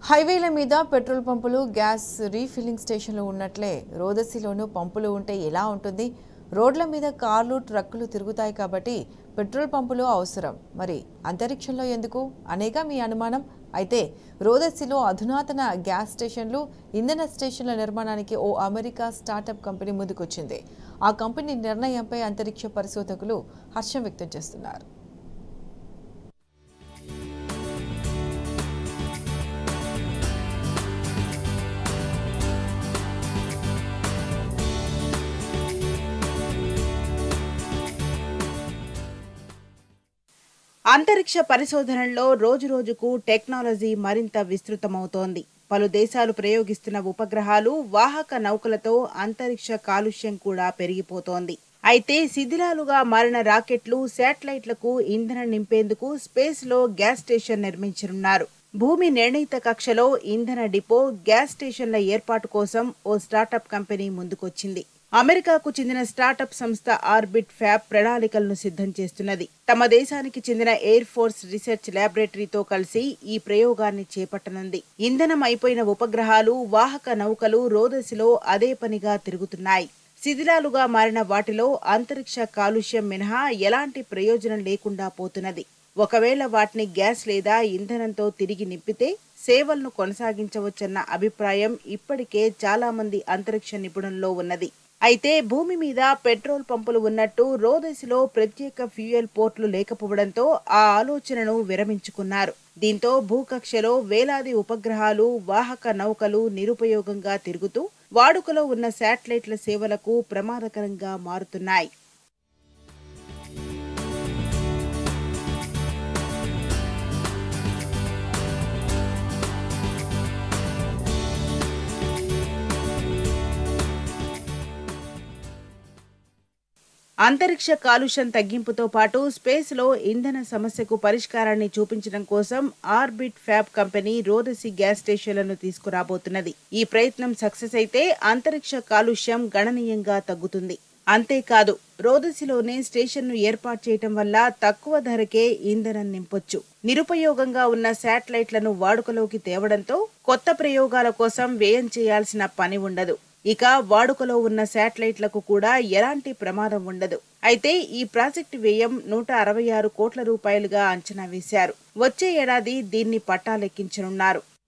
హైవేల మీద పెట్రోల్ పంపులు గ్యాస్ రీఫిల్లింగ్ స్టేషన్లు ఉన్నట్లే రోదసిలోనూ పంపులు ఉంటే ఎలా ఉంటుంది రోడ్ల మీద కార్లు ట్రక్కులు తిరుగుతాయి కాబట్టి పెట్రోల్ పంపులు అవసరం మరి అంతరిక్షంలో ఎందుకు అనేక మీ అనుమానం అయితే రోదసిలో అధునాతన గ్యాస్ స్టేషన్లు ఇంధన స్టేషన్ల నిర్మాణానికి ఓ అమెరికా స్టార్టప్ కంపెనీ ముందుకొచ్చింది ఆ కంపెనీ నిర్ణయంపై అంతరిక్ష పరిశోధకులు హర్షం వ్యక్తం చేస్తున్నారు అంతరిక్ష పరిశోధనల్లో రోజురోజుకు టెక్నాలజీ మరింత విస్తృతమవుతోంది పలు దేశాలు ప్రయోగిస్తున్న ఉపగ్రహాలు వాహక నౌకలతో అంతరిక్ష కాలుష్యం కూడా పెరిగిపోతోంది అయితే శిథిలాలుగా మారిన రాకెట్లు శాటిలైట్లకు ఇంధనం నింపేందుకు స్పేస్ లో గ్యాస్ స్టేషన్ నిర్మించనున్నారు భూమి నిర్ణీత కక్షలో ఇంధన డిపో గ్యాస్ స్టేషన్ల ఏర్పాటు కోసం ఓ స్టార్టప్ కంపెనీ ముందుకొచ్చింది అమెరికాకు చెందిన స్టార్టప్ సంస్థ ఆర్బిట్ ఫ్యాబ్ ప్రణాళికలను సిద్ధం చేస్తున్నది తమ దేశానికి చెందిన ఎయిర్ ఫోర్స్ రీసెర్చ్ ల్యాబొరేటరీతో కలిసి ఈ ప్రయోగాన్ని చేపట్టనుంది ఇంధనం అయిపోయిన ఉపగ్రహాలు వాహక నౌకలు రోదసిలో అదే పనిగా తిరుగుతున్నాయి శిథిలాలుగా మారిన వాటిలో అంతరిక్ష కాలుష్యం మినహా ఎలాంటి ప్రయోజనం లేకుండా పోతున్నది ఒకవేళ వాటిని గ్యాస్ లేదా ఇంధనంతో తిరిగి నింపితే సేవలను కొనసాగించవచ్చన్న అభిప్రాయం ఇప్పటికే చాలా మంది అంతరిక్ష నిపుణుల్లో ఉన్నది అయితే భూమి మీద పెట్రోల్ పంపులు ఉన్నట్టు రోదసిలో ప్రత్యేక ఫ్యూయల్ పోర్ట్లు లేకపోవడంతో ఆ ఆలోచనను విరమించుకున్నారు దీంతో భూకక్షలో వేలాది ఉపగ్రహాలు వాహక నౌకలు నిరుపయోగంగా తిరుగుతూ వాడుకలో ఉన్న శాటిలైట్ల సేవలకు ప్రమాదకరంగా మారుతున్నాయి అంతరిక్ష కాలుష్యం తగ్గింపుతో పాటు స్పేస్ లో ఇంధన సమస్యకు పరిష్కారాన్ని చూపించడం కోసం ఆర్బిట్ ఫ్యాబ్ కంపెనీ రోదసి గ్యాస్ స్టేషన్లను తీసుకురాబోతున్నది ఈ ప్రయత్నం సక్సెస్ అయితే అంతరిక్ష కాలుష్యం గణనీయంగా తగ్గుతుంది అంతేకాదు రోదసిలోనే స్టేషన్ను ఏర్పాటు చేయటం వల్ల తక్కువ ధరకే ఇంధనం నింపొచ్చు నిరుపయోగంగా ఉన్న శాటిలైట్లను వాడుకలోకి తేవడంతో కొత్త ప్రయోగాల కోసం వ్యయం చేయాల్సిన పని ఉండదు ఇక వాడుకలో ఉన్న శాటిలైట్లకు కూడా ఎలాంటి ప్రమాదం ఉండదు అయితే ఈ ప్రాజెక్టు వ్యయం నూట అరవై ఆరు కోట్ల రూపాయలుగా అంచనా వేశారు వచ్చే ఏడాది దీన్ని పట్టాలెక్కించనున్నారు